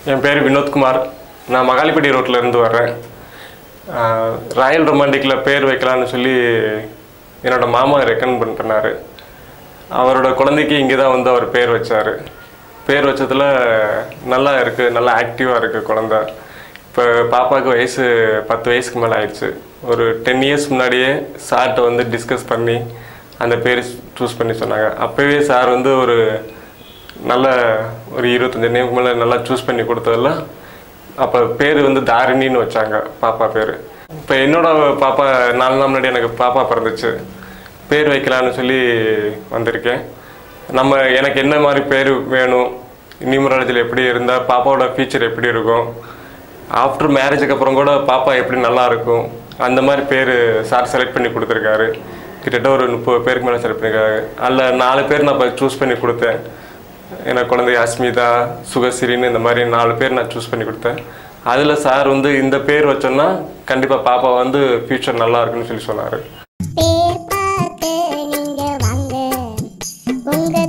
என் பேர் வினோத்குமார் நான் மகாலிப்பட்டி ரோட்டில் இருந்து வர்றேன் ஆஹ் ராயல் ரொமாண்டிக்கில் பேர் வைக்கலான்னு சொல்லி என்னோட மாமா ரெக்கமெண்ட் பண்ணார் அவரோட குழந்தைக்கு இங்கே தான் வந்து அவர் பேர் வச்சார் பேர் வச்சதில் நல்லா இருக்குது நல்லா ஆக்டிவாக இருக்குது குழந்த இப்போ பாப்பாவுக்கு வயசு பத்து வயசுக்கு மேலே ஆயிடுச்சு ஒரு டென் இயர்ஸ் முன்னாடியே சார்கிட்ட வந்து டிஸ்கஸ் பண்ணி அந்த பேர் சூஸ் பண்ணி சொன்னாங்க அப்போவே சார் வந்து ஒரு நல்ல ஒரு இருபத்தஞ்சு நேமுக்கு மேலே நல்லா சூஸ் பண்ணி கொடுத்ததில் அப்போ பேர் வந்து தாரிணின்னு வச்சாங்க பாப்பா பேர் இப்போ என்னோட பாப்பா நாலு நாள் முன்னாடி எனக்கு பாப்பா பிறந்துச்சு பேர் வைக்கலான்னு சொல்லி வந்திருக்கேன் நம்ம எனக்கு என்ன மாதிரி பேர் வேணும் நியூமராலஜியில் எப்படி இருந்தால் பாப்பாவோட ஃபியூச்சர் எப்படி இருக்கும் ஆஃப்டர் மேரேஜுக்கு அப்புறம் கூட பாப்பா எப்படி நல்லா இருக்கும் அந்த மாதிரி பேர் சார் செலக்ட் பண்ணி கொடுத்துருக்காரு கிட்டத்தட்ட ஒரு முப்பது பேருக்கு மேலே செலக்ட் பண்ணியிருக்காரு அதில் நாலு பேர் நான் இப்போ சூஸ் பண்ணி கொடுத்தேன் எனக்கு குழந்தை அஸ்மிதா சுகசிரின்னு இந்த மாதிரி நாலு பேர் நான் சூஸ் பண்ணி கொடுத்தேன் அதில் சார் வந்து இந்த பேர் வச்சோன்னா கண்டிப்பாக பாப்பா வந்து ஃப்யூச்சர் நல்லா இருக்குன்னு சொல்லி சொன்னார் பேர் பார்த்து நீங்க வாங்க உங்க